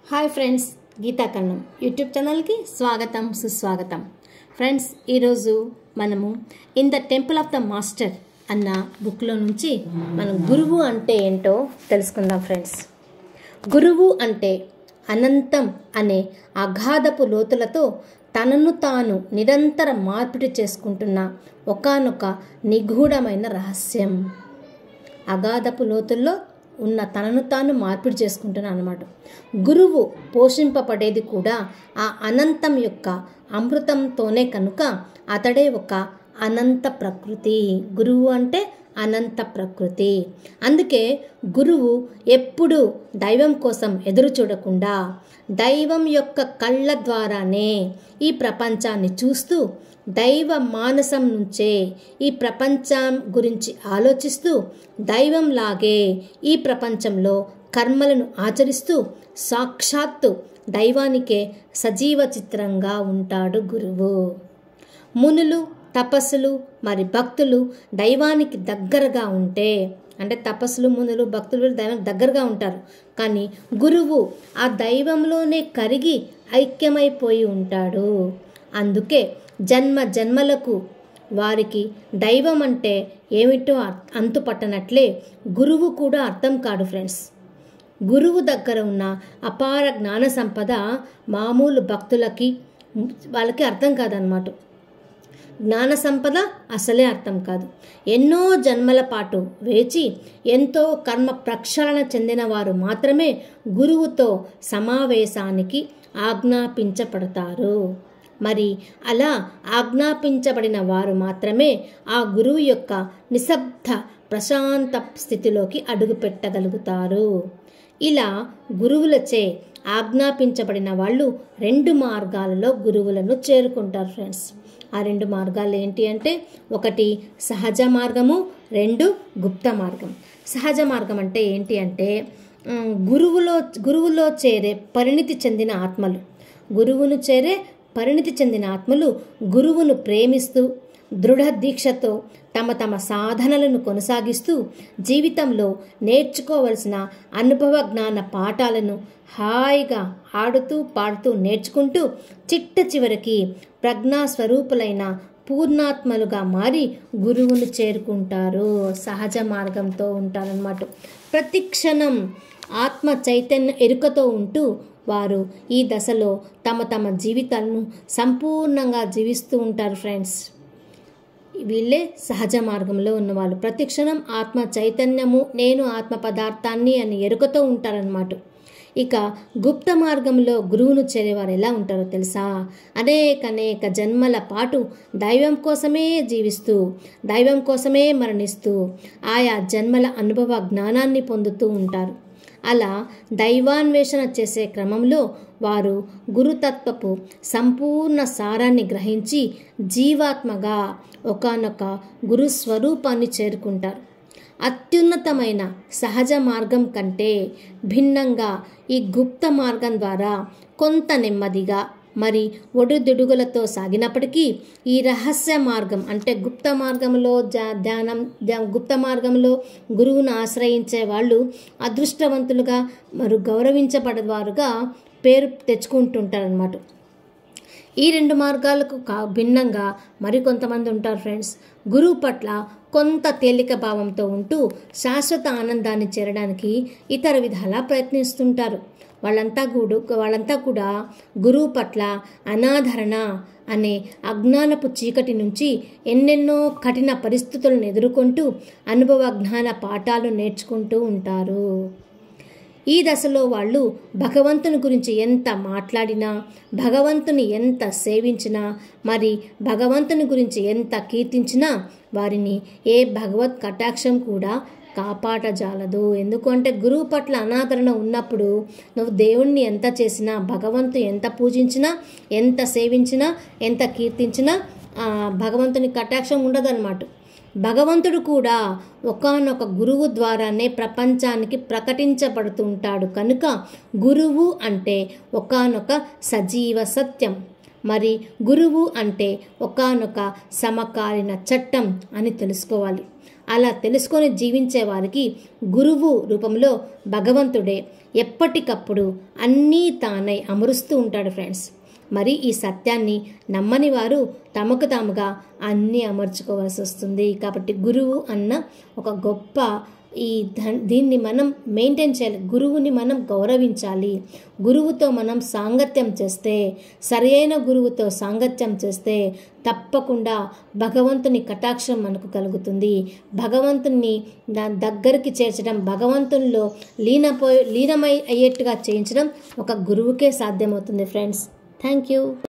hi friends Geetha Kannam YouTube ఛానల్కి స్వాగతం సుస్వాగతం ఫ్రెండ్స్ ఈరోజు మనము in the temple of the master అన్న బుక్లో నుంచి మనం గురువు అంటే ఏంటో తెలుసుకుందాం ఫ్రెండ్స్ గురువు అంటే అనంతం అనే అగాధపు లోతులతో తనను తాను నిరంతర మార్పిడి చేసుకుంటున్న ఒకానొక నిగూఢమైన రహస్యం అగాధపు లోతుల్లో ఉన్న తనను తాను మార్పిడి చేసుకుంటున్నాను అనమాట గురువు పోషింపబడేది కూడా ఆ అనంతం యొక్క అమృతంతోనే కనుక అతడే ఒక అనంత ప్రకృతి గురువు అంటే అనంత ప్రకృతి అందుకే గురువు ఎప్పుడు దైవం కోసం ఎదురు చూడకుండా దైవం యొక్క కళ్ళ ద్వారానే ఈ ప్రపంచాన్ని చూస్తూ దైవ మానసం నుంచే ఈ ప్రపంచం గురించి ఆలోచిస్తూ దైవంలాగే ఈ ప్రపంచంలో కర్మలను ఆచరిస్తూ సాక్షాత్తు దైవానికే సజీవ చిత్రంగా ఉంటాడు గురువు మునులు తపస్సులు మరి భక్తులు దైవానికి దగ్గరగా ఉంటే అంటే తపస్సులు మునులు భక్తులు దైవానికి దగ్గరగా ఉంటారు కానీ గురువు ఆ దైవంలోనే కరిగి ఐక్యమైపోయి ఉంటాడు అందుకే జన్మ జన్మలకు వారికి దైవం అంటే ఏమిటో అంతు పట్టనట్లే గురువు కూడా అర్థం కాడు ఫ్రెండ్స్ గురువు దగ్గర ఉన్న అపార జ్ఞాన సంపద మామూలు భక్తులకి వాళ్ళకి అర్థం కాదనమాట జ్ఞాన సంపద అసలే అర్థం కాదు ఎన్నో జన్మల పాటు వేచి ఎంతో కర్మ ప్రక్షాళన చెందిన వారు మాత్రమే గురువుతో సమావేశానికి ఆజ్ఞాపించబడతారు మరి అలా ఆజ్ఞాపించబడిన వారు మాత్రమే ఆ గురువు యొక్క నిశ్శబ్ద ప్రశాంత స్థితిలోకి అడుగుపెట్టగలుగుతారు ఇలా గురువులచే ఆజ్ఞాపించబడిన వాళ్ళు రెండు మార్గాలలో గురువులను చేరుకుంటారు ఫ్రెండ్స్ ఆ రెండు మార్గాలు ఏంటి అంటే ఒకటి సహజ మార్గము రెండు గుప్త మార్గం సహజ మార్గం అంటే ఏంటి అంటే గురువులో గురువులో చేరే పరిణితి చెందిన ఆత్మలు గురువును చేరే పరిణితి చెందిన ఆత్మలు గురువును ప్రేమిస్తూ దృఢ దీక్షతో తమ తమ సాధనలను కొనసాగిస్తూ జీవితంలో నేర్చుకోవలసిన అనుభవ జ్ఞాన పాఠాలను హాయిగా ఆడుతూ పాడుతూ నేర్చుకుంటూ చిట్ట చివరికి ప్రజ్ఞాస్వరూపులైన పూర్ణాత్మలుగా మారి గురువును చేరుకుంటారు సహజ మార్గంతో ఉంటారన్నమాట ప్రతి క్షణం ఆత్మ చైతన్య ఎరుకతో ఉంటూ వారు ఈ దశలో తమ తమ జీవితాలను సంపూర్ణంగా జీవిస్తూ ఉంటారు ఫ్రెండ్స్ వీళ్ళే సహజ మార్గంలో ఉన్నవాళ్ళు ప్రతిక్షణం ఆత్మ చైతన్యము నేను ఆత్మ పదార్థాన్ని అని ఎరుకతో ఉంటారనమాట ఇక గుప్త మార్గంలో గురువును చేరేవారు ఎలా ఉంటారో తెలుసా అనేక అనేక జన్మల పాటు దైవం కోసమే జీవిస్తూ దైవం కోసమే మరణిస్తూ ఆయా జన్మల అనుభవ జ్ఞానాన్ని పొందుతూ ఉంటారు అలా దైవాన్వేషణ చేసే క్రమంలో వారు గురుతత్వపు సంపూర్ణ సారాన్ని గ్రహించి జీవాత్మగా ఒకనొక గురు స్వరూపాన్ని చేరుకుంటారు అత్యున్నతమైన సహజ మార్గం కంటే భిన్నంగా ఈ గుప్త మార్గం ద్వారా కొంత నెమ్మదిగా మరి ఒడుదుడుగులతో సాగినప్పటికీ ఈ రహస్య మార్గం అంటే గుప్త మార్గంలో ధ్యానం గుప్త మార్గంలో గురువును ఆశ్రయించే వాళ్ళు అదృష్టవంతులుగా మరి గౌరవించబడేవారుగా పేరు తెచ్చుకుంటుంటారనమాట ఈ రెండు మార్గాలకు కా భిన్నంగా మరికొంతమంది ఉంటారు ఫ్రెండ్స్ గురువు పట్ల కొంత తేలిక భావంతో ఉంటూ శాశ్వత ఆనందాన్ని చేరడానికి ఇతర విధాలా ప్రయత్నిస్తుంటారు వాళ్ళంతా కూడా వాళ్ళంతా కూడా గురువు పట్ల అనాదరణ అనే అజ్ఞానపు చీకటి నుంచి ఎన్నెన్నో కఠిన పరిస్థితులను ఎదుర్కొంటూ అనుభవ జ్ఞాన పాఠాలు నేర్చుకుంటూ ఉంటారు ఈ దశలో వాళ్ళు భగవంతుని గురించి ఎంత మాట్లాడినా భగవంతుని ఎంత సేవించినా మరి భగవంతుని గురించి ఎంత కీర్తించినా వారిని ఏ భగవత్ కటాక్షం కూడా కాపాడజాలదు ఎందుకంటే గురువు పట్ల అనాదరణ ఉన్నప్పుడు నువ్వు దేవుణ్ణి ఎంత చేసినా భగవంతు ఎంత పూజించినా ఎంత సేవించినా ఎంత కీర్తించినా భగవంతుని కటాక్షం ఉండదన్నమాట భగవంతుడు కూడా ఒకనొక గురువు ద్వారానే ప్రపంచానికి ప్రకటించబడుతుంటాడు కనుక గురువు అంటే ఒకనొక సజీవ సత్యం మరి గురువు అంటే ఒకనొక సమకాలీన చట్టం అని తెలుసుకోవాలి అలా తెలుసుకొని జీవించే వారికి గురువు రూపంలో భగవంతుడే ఎప్పటికప్పుడు అన్నీ తానై అమరుస్తూ ఉంటాడు ఫ్రెండ్స్ మరి ఈ సత్యాన్ని నమ్మని వారు తమకు తాముగా అన్నీ అమర్చుకోవాల్సి వస్తుంది కాబట్టి గురువు అన్న ఒక గొప్ప ఈ ధన్ దీన్ని మనం మెయింటైన్ చేయాలి గురువుని మనం గౌరవించాలి గురువుతో మనం సాంగత్యం చేస్తే సరైన గురువుతో సాంగత్యం చేస్తే తప్పకుండా భగవంతుని కటాక్షం మనకు కలుగుతుంది భగవంతుని దాని దగ్గరికి చేర్చడం భగవంతునిలో లీనపోయి లీనమై అయ్యేట్టుగా చేయించడం ఒక గురువుకే సాధ్యమవుతుంది ఫ్రెండ్స్ థ్యాంక్ యూ